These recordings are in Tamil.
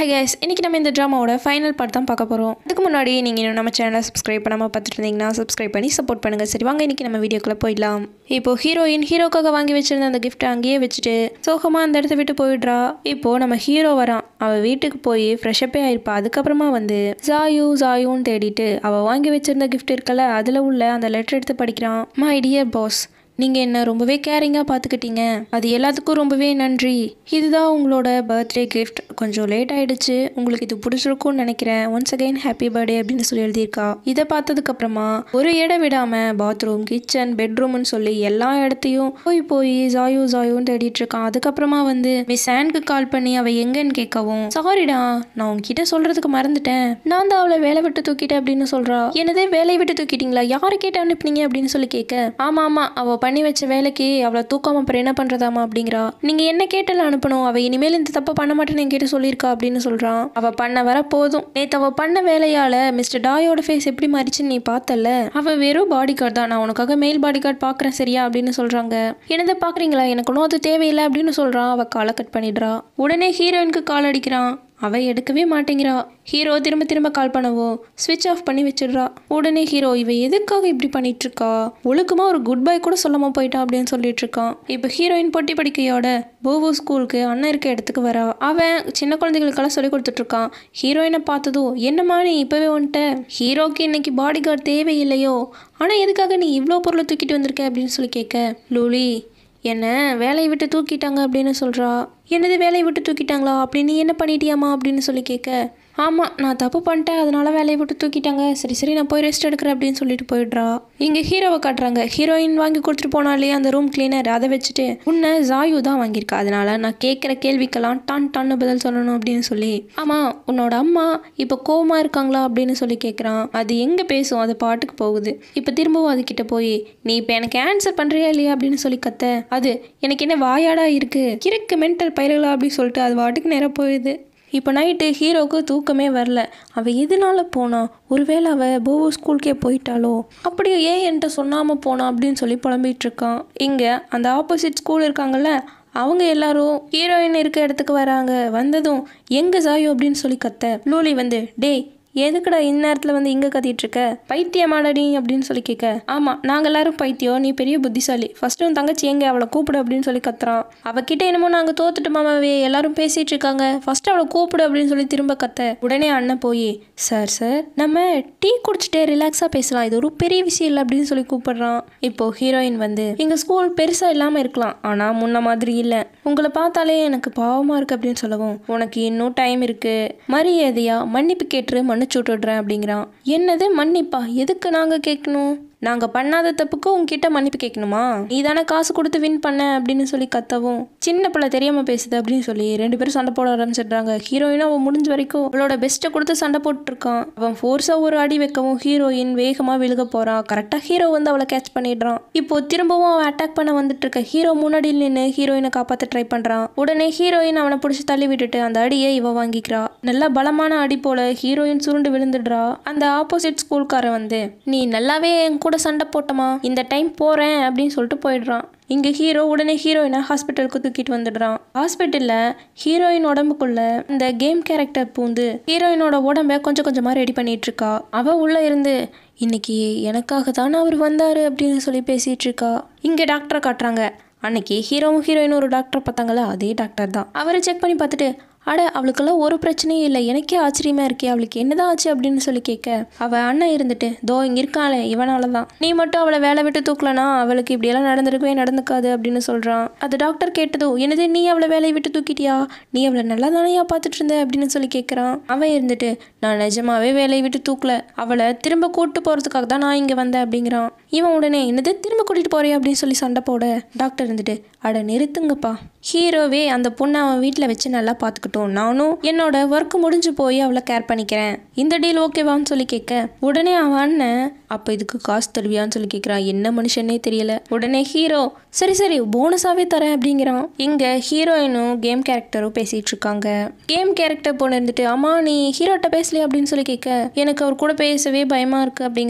ஹை கைஸ் இன்றைக்கி நம்ம இந்த ட்ராமாவோட ஃபைனல் பார்ட் தான் பார்க்க போகிறோம் அதுக்கு முன்னாடி நீங்கள் இன்னும் நம்ம சேனலை சப்ஸ்கிரைப் பண்ணாமல் பார்த்துட்டு இருந்தீங்கன்னா சப்ஸ்கிரைப் பண்ணி சப்போர்ட் பண்ணுங்கள் சரி வாங்க இன்றைக்கி நம்ம வீடியோக்குள்ளே போயிடலாம் இப்போ ஹீரோயின் ஹீரோக்காக வாங்கி வச்சிருந்த அந்த கிஃப்ட்டை அங்கேயே வச்சுட்டு சோகமாக அந்த இடத்த விட்டு போயிடுறா இப்போது நம்ம ஹீரோ வரான் அவள் வீட்டுக்கு போய் ஃப்ரெஷ்ஷப்பே ஆயிருப்பா அதுக்கப்புறமா வந்து ஜாயு ஜாயுன்னு தேடிட்டு அவள் வாங்கி வச்சிருந்த கிஃப்ட் இருக்கல அதில் உள்ள அந்த லெட்டர் எடுத்து படிக்கிறான் மை டியர் பாஸ் நீங்கள் என்ன ரொம்பவே கேரிங்காக பார்த்துக்கிட்டீங்க அது எல்லாத்துக்கும் ரொம்பவே நன்றி இதுதான் உங்களோட பர்த்டே கிஃப்ட் கொஞ்சம் லேட் ஆயிடுச்சு உங்களுக்கு இது பிடிச்சிருக்கும்னு நினைக்கிறேன் ஒன்ஸ் அகைன் ஹாப்பி பர்த்டே அப்படின்னு சொல்லி எழுதியிருக்கா இதை பார்த்ததுக்கப்புறமா ஒரு இடம் விடாமல் பாத்ரூம் கிச்சன் பெட்ரூம்னு சொல்லி எல்லா இடத்தையும் போய் போய் ஜாயு ஜாயுன்னு தேடிட்டு இருக்கான் அதுக்கப்புறமா வந்து மிஸ் ஆனுக்கு கால் பண்ணி அவள் எங்கன்னு கேட்கவும் சாரிடா நான் உங்ககிட்ட சொல்கிறதுக்கு மறந்துட்டேன் நான் தான் அவளை வேலை விட்டு தூக்கிட்டேன் அப்படின்னு சொல்கிறா என்னதே வேலையை விட்டு தூக்கிட்டீங்களா யாரை கேட்டு அனுப்புனீங்க அப்படின்னு சொல்லி கேட்க ஆமாம் ஆமாம் அவள் பண்ணி வச்ச வேலைக்கு அவளை தூக்காம அப்புறம் என்ன பண்ணுறதாமா அப்படிங்கிறா நீங்கள் என்ன கேட்டல அனுப்பணும் அவள் இனிமேல் இந்த தப்பை பண்ண மாட்டேன்னு என்கிட்ட சொல்லியிருக்கா அப்படின்னு சொல்கிறான் அவள் பண்ண வர போதும் நேற்று அவள் பண்ண வேலையால் மிஸ்டர் டாயோட ஃபேஸ் எப்படி மாறிச்சுன்னு நீ பார்த்தல அவள் வெறும் பாடி கார்டு தான் நான் உனக்காக மெயில் பாடி கார்டு பார்க்குறேன் சரியா அப்படின்னு சொல்கிறாங்க என்னதை பார்க்குறீங்களா எனக்கு ஒன்றும் அது தேவையில்லை அப்படின்னு சொல்கிறான் அவள் காலை கட் பண்ணிடுறா உடனே ஹீரோயினுக்கு கால் அடிக்கிறான் அவ எடுக்கவே மாட்டேங்கிறா ஹீரோ திரும்ப திரும்ப கால் பண்ணவோ ஸ்விட்ச் ஆஃப் பண்ணி வச்சிடுறா உடனே ஹீரோ இவ எதுக்காக இப்படி பண்ணிட்டு இருக்கா ஒழுக்கமா ஒரு குட் பை கூட சொல்லாம போயிட்டா அப்படின்னு சொல்லிட்டு இருக்கான் இப்போ ஹீரோயின் பொட்டி படிக்கையோட போவோ ஸ்கூலுக்கு அண்ணன் இருக்க இடத்துக்கு வரா அவன் சின்ன குழந்தைகளுக்கெல்லாம் சொல்லி கொடுத்துட்டு இருக்கான் ஹீரோயினை பார்த்ததும் என்னம்மா நீ இப்பவே வந்துட்ட ஹீரோக்கு இன்னைக்கு பாடி கார்டு தேவையில்லையோ ஆனா எதுக்காக நீ இவ்வளோ பொருளை தூக்கிட்டு வந்திருக்க அப்படின்னு சொல்லி கேட்க லூலி என்ன வேலையை விட்டு தூக்கிட்டாங்க அப்படின்னு சொல்கிறா என்னது வேலையை விட்டு தூக்கிட்டாங்களா அப்படி நீ என்ன பண்ணிட்டியாமா அப்படின்னு சொல்லி கேட்க ஆமாம் நான் தப்பு பண்ணிட்டேன் அதனால வேலையை விட்டு தூக்கிட்டாங்க சரி சரி நான் போய் ரெஸ்ட் எடுக்கிறேன் அப்படின்னு சொல்லிட்டு போயிடுறா இங்கே ஹீரோவை காட்டுறாங்க ஹீரோயின் வாங்கி கொடுத்துட்டு போனாலே அந்த ரூம் கிளீனர் அதை வச்சுட்டு உன்னை ஜாயு தான் வாங்கியிருக்கா அதனால நான் கேட்குற கேள்விக்கெல்லாம் டான் டான்னு பதில் சொல்லணும் அப்படின்னு சொல்லி ஆமாம் உன்னோட அம்மா இப்போ கோவமா இருக்காங்களா அப்படின்னு சொல்லி கேட்குறான் அது எங்கே பேசும் அது பாட்டுக்கு போகுது இப்போ திரும்பவும் அதுக்கிட்ட போய் நீ இப்போ எனக்கு ஆன்சர் பண்ணுறியா இல்லையா அப்படின்னு சொல்லி கத்த அது எனக்கு என்ன வாயாடா இருக்கு கிறுக்கு மென்டல் பயிர்களா அப்படின்னு சொல்லிட்டு அது பாட்டுக்கு நேராக போயிடுது இப்போ நைட்டு ஹீரோவுக்கு தூக்கமே வரல அவள் எதனால போனா ஒருவேளை அவள் போவோ ஸ்கூலுக்கே போயிட்டாலோ அப்படியே ஏன் என்கிட்ட சொன்னாமல் போனா அப்படின்னு சொல்லி புலம்பிட்டு இருக்கான் இங்கே அந்த ஆப்போசிட் ஸ்கூல் இருக்காங்கல்ல அவங்க எல்லாரும் ஹீரோயின் இருக்க இடத்துக்கு வராங்க வந்ததும் எங்க ஜாயு அப்படின்னு சொல்லி கத்த லூலி வந்து டேய் எதுக்குடா இந்நேரத்தில் வந்து இங்கே கத்திட்டு இருக்க பைத்தியமாடடி அப்படின்னு சொல்லி கேட்க ஆமாம் நாங்கள் எல்லாரும் பைத்தியம் நீ பெரிய புத்திசாலி ஃபர்ஸ்ட் உன் தங்கச்சி எங்க அவளை கூப்பிடு அப்படின்னு சொல்லி கத்துறான் அவகிட்ட என்னமோ நாங்கள் தோத்துட்டு மாமாவே எல்லாரும் பேசிட்டு இருக்காங்க ஃபர்ஸ்ட் அவளை கூப்பிடு அப்படின்னு சொல்லி திரும்ப கத்த உடனே அண்ணன் போய் சார் சார் நம்ம டீ குடிச்சிட்டே ரிலாக்ஸாக பேசலாம் இது ஒரு பெரிய விஷயம் இல்லை அப்படின்னு சொல்லி கூப்பிடுறான் இப்போ ஹீரோயின் வந்து எங்கள் ஸ்கூல் பெருசாக இல்லாமல் இருக்கலாம் ஆனால் முன்ன மாதிரி இல்லை உங்களை பார்த்தாலே எனக்கு பாவமாக இருக்கு அப்படின்னு சொல்லவும் உனக்கு இன்னும் டைம் இருக்கு மரியாதையா மன்னிப்பு கேட்டு மன்னிச்சு விட்டுடுறேன் அப்படிங்கிறான் என்னது மன்னிப்பா எதுக்கு நாங்கள் கேட்கணும் நாங்கள் பண்ணாத தப்புக்கு உங்ககிட்ட மன்னிப்பு கேட்கணுமா நீ தானே காசு கொடுத்து வின் பண்ண அப்படின்னு சொல்லி கத்தவும் சின்ன பிள்ளை தெரியாமல் பேசுது அப்படின்னு சொல்லி ரெண்டு பேரும் சண்டை போட ஆரம்பிச்சிடுறாங்க ஹீரோயினும் அவன் முடிஞ்ச வரைக்கும் அவளோட பெஸ்ட்டை கொடுத்து சண்டை போட்டுருக்கான் அவன் ஃபோர்ஸாக ஒரு அடி வைக்கவும் ஹீரோயின் வேகமாக விழுக போகிறான் கரெக்டாக ஹீரோ வந்து அவளை கேட்ச் பண்ணிடுறான் இப்போ திரும்பவும் அவன் அட்டாக் பண்ண வந்துட்டு இருக்க ஹீரோ முன்னாடி நின்று ஹீரோயினை காப்பாற்ற ட்ரை பண்ணுறான் உடனே ஹீரோயின் அவனை பிடிச்சி தள்ளி விட்டுட்டு அந்த அடியை இவ வாங்கிக்கிறா நல்லா பலமான அடி போல ஹீரோயின் சுருண்டு விழுந்துடுறா அந்த ஆப்போசிட் ஸ்கூல்காரன் வந்து நீ நல்லாவே என் கூட சண்டை போட்டமா இந்த டைம் போறேன் அப்படின்னு சொல்லிட்டு போயிடுறான் இங்க ஹீரோ உடனே ஹீரோயினை ஹாஸ்பிட்டலுக்கு தூக்கிட்டு வந்துடுறான் ஹாஸ்பிட்டல்ல ஹீரோயின் உடம்புக்குள்ள இந்த கேம் கேரக்டர் பூந்து ஹீரோயினோட உடம்ப கொஞ்சம் கொஞ்சமா ரெடி பண்ணிட்டு இருக்கா அவ உள்ள இருந்து இன்னைக்கு எனக்காக தானே அவர் வந்தாரு அப்படின்னு சொல்லி பேசிட்டு இருக்கா இங்க டாக்டரை காட்டுறாங்க அன்னைக்கு ஹீரோவும் ஹீரோயினும் ஒரு டாக்டர் பார்த்தாங்களா அதே டாக்டர் தான் அவரை செக் பண்ணி பார்த்துட்டு அட அவளுக்கெல்லாம் ஒரு பிரச்சனையும் இல்லை எனக்கே ஆச்சரியமா இருக்கே அவளுக்கு என்னதான் ஆச்சு அப்படின்னு சொல்லி கேட்க அவ அண்ணன் இருந்துட்டு தோ இங்க இருக்காளே இவனால தான் நீ மட்டும் அவளை வேலை விட்டு தூக்கலனா அவளுக்கு இப்படியெல்லாம் நடந்திருக்கவே நடந்துக்காது அப்படின்னு சொல்றான் அது டாக்டர் கேட்டதோ என்னது நீ அவளை வேலையை விட்டு தூக்கிட்டியா நீ அவளை நல்லா தானையா பார்த்துட்டு இருந்த அப்படின்னு சொல்லி கேட்குறான் அவன் இருந்துட்டு நான் நிஜமாவே வேலையை விட்டு தூக்கல அவளை திரும்ப கூட்டு போறதுக்காக தான் நான் இங்க வந்தேன் அப்படிங்கிறான் இவன் உடனே என்னது திரும்ப கூட்டிட்டு போறியா அப்படின்னு சொல்லி சண்டை போட டாக்டர் இருந்துட்டு அட நிறுத்துங்கப்பா ஹீரோவே அந்த பொண்ணை அவன் வீட்டில் வச்சு நல்லா பார்த்துக்கிட்டோம் நானும் என்னோட ஒர்க் முடிஞ்சு போய் அவளை கேர் பண்ணிக்கிறேன் இந்த டீல் ஓகேவான்னு சொல்லி கேட்க உடனே அவன் அண்ணன் அப்போ இதுக்கு காசு தருவியான்னு சொல்லி கேட்குறான் என்ன மனுஷனே தெரியல உடனே ஹீரோ சரி சரி போனஸாவே தரேன் அப்படிங்கிறான் இங்க ஹீரோயினும் கேம் கேரக்டரும் பேசிட்டு இருக்காங்க கேம் கேரக்டர் பொண்ணு இருந்துட்டு அம்மா நீ ஹீரோட்ட பேசலையா அப்படின்னு சொல்லி கேட்க எனக்கு அவர் கூட பேசவே பயமா இருக்கு அப்படிங்கிறா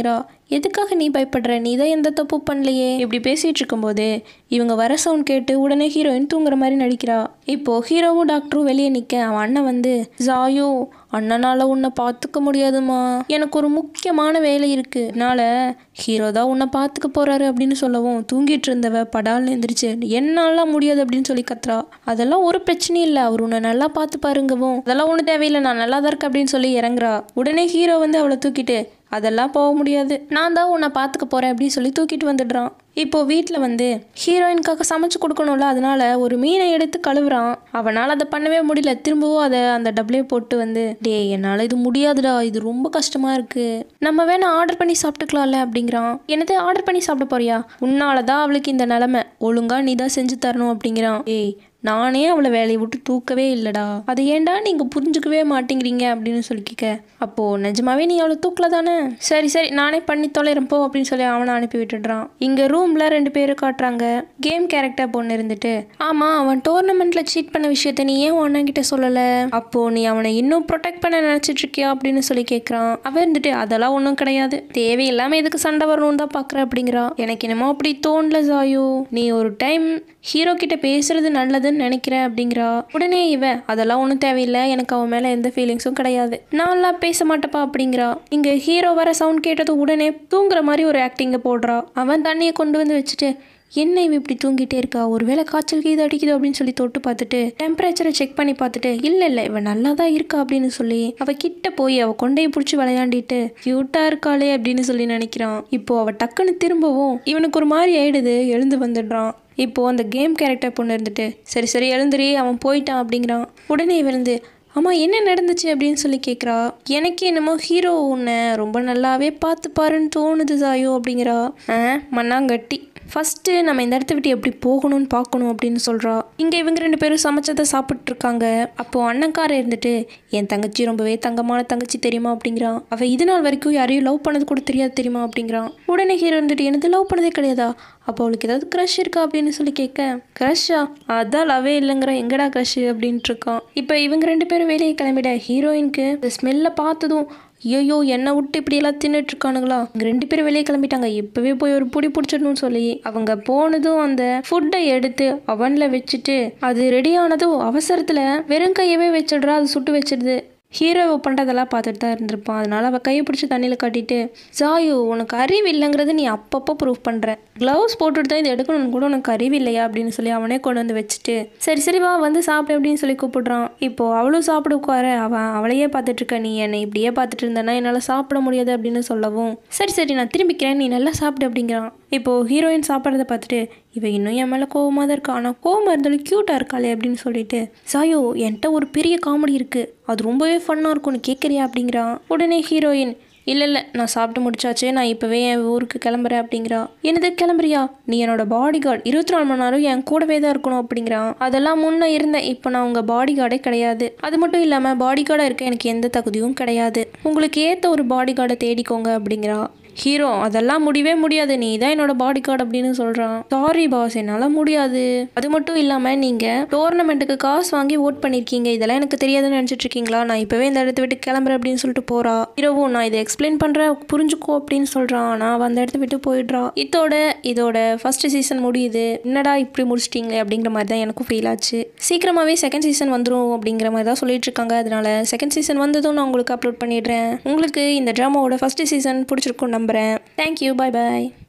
எதுக்காக நீ பயப்படுற நீ தான் எந்த தப்பு பண்ணலையே இப்படி பேசிட்டு இருக்கும்போது இவங்க வர சவுண்ட் கேட்டு உடனே ஹீரோயின் தூங்குற மாதிரி நடிக்கிறா இப்போ ஹீரோவும் டாக்டரும் வெளியே நிற்க அவன் அண்ணன் வந்து ஜாயோ அண்ணனால உன்னை பார்த்துக்க முடியாதுமா எனக்கு ஒரு முக்கியமான வேலை இருக்கு அதனால ஹீரோ தான் உன்னை பார்த்துக்க போறாரு அப்படின்னு சொல்லவும் தூங்கிட்டு இருந்தவ படால்னு எந்திரிச்சு என்னாலாம் முடியாது அப்படின்னு சொல்லி கத்துறா அதெல்லாம் ஒரு பிரச்சனையும் இல்லை அவர் உன்னை நல்லா பார்த்து பாருங்கவும் அதெல்லாம் ஒன்றும் தேவையில்லை நான் நல்லா தான் இருக்கேன் அப்படின்னு சொல்லி இறங்குறா உடனே ஹீரோ வந்து அவளை தூக்கிட்டு அதெல்லாம் போக முடியாது நான் தான் உன்னை பார்த்துக்க போகிறேன் அப்படின்னு சொல்லி தூக்கிட்டு வந்துடுறான் இப்போ வீட்டில் வந்து ஹீரோயினுக்காக சமைச்சு கொடுக்கணும்ல அதனால ஒரு மீனை எடுத்து கழுவுறான் அவனால் அதை பண்ணவே முடியல திரும்பவும் அதை அந்த டப்ளே போட்டு வந்து டே என்னால் இது முடியாதுடா இது ரொம்ப கஷ்டமாக இருக்கு நம்ம வேணா ஆர்டர் பண்ணி சாப்பிட்டுக்கலாம்ல அப்படிங்கிறான் என்னது ஆர்டர் பண்ணி சாப்பிட போறியா உன்னால தான் அவளுக்கு இந்த நிலமை ஒழுங்கா நீ தான் செஞ்சு தரணும் அப்படிங்கிறான் ஏய் நானே அவளை வேலையை விட்டு தூக்கவே இல்லைடா அதை ஏன்டா நீங்கள் புரிஞ்சுக்கவே மாட்டேங்கிறீங்க அப்படின்னு சொல்லி கேட்க அப்போது நிஜமாவே நீ அவளை தூக்கல தானே சரி சரி நானே பண்ணி தொலைறேன் போ அப்படின்னு சொல்லி அவனை அனுப்பி விட்டுடுறான் இங்கே ரூமில் ரெண்டு பேரும் காட்டுறாங்க கேம் கேரக்டர் பொண்ணு இருந்துட்டு ஆமாம் அவன் டோர்னமெண்ட்டில் சீட் பண்ண விஷயத்த நீ ஏன் உன் கிட்ட சொல்லலை அப்போது நீ அவனை இன்னும் ப்ரொடெக்ட் பண்ண நினச்சிட்டு இருக்கியா அப்படின்னு சொல்லி கேட்குறான் அவன் இருந்துட்டு அதெல்லாம் ஒன்றும் கிடையாது தேவையில்லாமல் எதுக்கு சண்டை வரணும்னு தான் பார்க்குற அப்படிங்கிறா எனக்கு என்னமோ அப்படி தோணல ஜாயோ நீ ஒரு டைம் ஹீரோ கிட்ட பேசுறது நல்லதுன்னு நினைக்கிறேன் அப்படிங்கிறா உடனே இவ அதெல்லாம் ஒன்றும் தேவையில்லை எனக்கு அவன் மேலே எந்த ஃபீலிங்ஸும் கிடையாது நான்லாம் பேச மாட்டேப்பா அப்படிங்கிறா இங்கே ஹீரோ வர சவுண்ட் கேட்டது உடனே தூங்குற மாதிரி ஒரு ஆக்டிங்கை போடுறா அவன் தண்ணியை கொண்டு வந்து வச்சுட்டு என்ன இவ இப்படி தூங்கிட்டே இருக்கா ஒருவேளை காய்ச்சல் கீது அடிக்குது அப்படின்னு சொல்லி தொட்டு பார்த்துட்டு டெம்பரேச்சரை செக் பண்ணி பார்த்துட்டு இல்லை இல்லை இவன் நல்லா தான் இருக்கா அப்படின்னு சொல்லி அவ கிட்ட போய் அவ கொண்டையை பிடிச்சி விளையாண்டிட்டு க்யூட்டா இருக்காளே அப்படின்னு சொல்லி நினைக்கிறான் இப்போ அவ டக்குன்னு திரும்பவும் இவனுக்கு ஒரு மாதிரி ஆயிடுது எழுந்து வந்துடுறான் இப்போ அந்த கேம் கேரக்டர் பொண்ணு இருந்துட்டு சரி சரி எழுந்துரி அவன் போயிட்டான் அப்படிங்கிறான் உடனே இவருந்து ஆமாம் என்ன நடந்துச்சு அப்படின்னு சொல்லி கேட்குறா எனக்கு என்னமோ ஹீரோ உன்னை ரொம்ப நல்லாவே பார்த்து பாருன்னு தோணுது சாயோ அப்படிங்கிறா ஆ மண்ணாங்கட்டி ஃபஸ்ட்டு நம்ம இந்த இடத்த விட்டு எப்படி போகணும்னு பார்க்கணும் அப்படின்னு சொல்கிறா இங்கே இவங்க ரெண்டு பேரும் சமைச்சதை சாப்பிட்டு இருக்காங்க அப்போது அண்ணன்காரன் இருந்துட்டு என் தங்கச்சி ரொம்பவே தங்கமான தங்கச்சி தெரியுமா அப்படிங்கிறான் அவள் இது நாள் வரைக்கும் யாரையும் லவ் பண்ணது கூட தெரியாது தெரியுமா அப்படிங்கிறான் உடனே ஹீரோ இருந்துட்டு எனக்கு லவ் பண்ணதே கிடையாதா அப்போ அவளுக்கு ஏதாவது க்ரஷ் இருக்கா அப்படின்னு சொல்லி கேட்க க்ரஷ்ஷா அதான் லவ்வே இல்லைங்கிற எங்கடா க்ரஷ் அப்படின்ட்டு இருக்கான் இப்போ இவங்க ரெண்டு பேரும் வெளியே கிளம்பிட ஹீரோயினுக்கு இந்த ஸ்மெல்லை பார்த்ததும் ஐயோ என்னை விட்டு இப்படியெல்லாம் தின்னுட்டு இருக்கானுங்களா இங்க ரெண்டு பேரும் வெளியே கிளம்பிட்டாங்க இப்பவே போய் ஒரு புடி பிடிச்சிடணும்னு சொல்லி அவங்க போனதும் அந்த ஃபுட்டை எடுத்து அவன்ல வச்சுட்டு அது ரெடி ஆனதும் அவசரத்துல வெறும் கையவே வச்சிடுறா அது சுட்டு வச்சிடுது ஹீரோ பண்ணுறதெல்லாம் பார்த்துட்டு தான் இருந்திருப்பான் அதனால அவள் கையை பிடிச்சி தண்ணியில் காட்டிட்டு ஜாயு உனக்கு அறிவு இல்லைங்கிறது நீ அப்பப்போ ப்ரூவ் பண்ணுற க்ளவுஸ் போட்டுட்டு தான் இது எடுக்கணும்னு கூட உனக்கு அறிவு இல்லையா அப்படின்னு சொல்லி அவனே கொண்டு வந்து வச்சுட்டு சரி சரி வா வந்து சாப்பிடு அப்படின்னு சொல்லி கூப்பிடுறான் இப்போ அவளும் சாப்பிட உட்கார அவன் அவளையே பார்த்துட்டு இருக்க நீ என்னை இப்படியே பார்த்துட்டு இருந்தேன்னா என்னால் சாப்பிட முடியாது அப்படின்னு சொல்லவும் சரி சரி நான் திரும்பிக்கிறேன் நீ நல்லா சாப்பிடு அப்படிங்கிறான் இப்போ ஹீரோயின் சாப்பிட்றத பார்த்துட்டு இவ இன்னும் என் மேலே கோவமாக தான் இருக்கா ஆனால் கோவமாக இருந்தாலும் க்யூட்டாக இருக்காளே அப்படின்னு சொல்லிட்டு சாயோ என்கிட்ட ஒரு பெரிய காமெடி இருக்குது அது ரொம்பவே ஃபன்னாக இருக்கும் நீ கேட்குறியா அப்படிங்கிறான் உடனே ஹீரோயின் இல்லை இல்லை நான் சாப்பிட்டு முடிச்சாச்சு நான் இப்போவே என் ஊருக்கு கிளம்புறேன் அப்படிங்கிறா என்னது கிளம்புறியா நீ என்னோட பாடி கார்டு இருபத்தி நாலு மணி நேரம் என் கூடவே தான் இருக்கணும் அப்படிங்கிறான் அதெல்லாம் முன்னே இருந்தேன் இப்போ நான் உங்கள் பாடி கார்டே கிடையாது அது மட்டும் இல்லாமல் பாடி கார்டாக இருக்க எனக்கு எந்த தகுதியும் கிடையாது உங்களுக்கு ஏற்ற ஒரு பாடி கார்டை தேடிக்கோங்க அப்படிங்கிறா ஹீரோ அதெல்லாம் முடியவே முடியாது நீ தான் என்னோட பாடி கார்டு அப்படின்னு சொல்கிறான் சாரி பாஸ் என்னால் முடியாது அது மட்டும் இல்லாமல் நீங்கள் டோர்னமெண்ட்டுக்கு காசு வாங்கி ஓட் பண்ணியிருக்கீங்க இதெல்லாம் எனக்கு தெரியாதுன்னு நினச்சிட்டு இருக்கீங்களா நான் இப்போவே இந்த இடத்த விட்டு கிளம்புறேன் அப்படின்னு சொல்லிட்டு போகிறா ஹீரோவும் நான் இதை எக்ஸ்பிளைன் பண்ணுறேன் புரிஞ்சுக்கோ அப்படின்னு சொல்கிறான் ஆனால் அவ அந்த இடத்த விட்டு போயிடுறா இதோட இதோட ஃபர்ஸ்ட் சீசன் முடியுது என்னடா இப்படி முடிச்சிட்டீங்களே அப்படிங்கிற மாதிரி தான் எனக்கும் ஃபீல் ஆச்சு சீக்கிரமாகவே செகண்ட் சீசன் வந்துடும் அப்படிங்கிற மாதிரி தான் சொல்லிட்டு இருக்காங்க அதனால செகண்ட் சீசன் வந்ததும் நான் உங்களுக்கு அப்லோட் பண்ணிடுறேன் உங்களுக்கு இந்த ட்ராமாவோட ஃபர்ஸ்ட் சீசன் பிடிச்சிருக்கும் நம்புகிறேன் தேங்க்யூ பாய் பாய்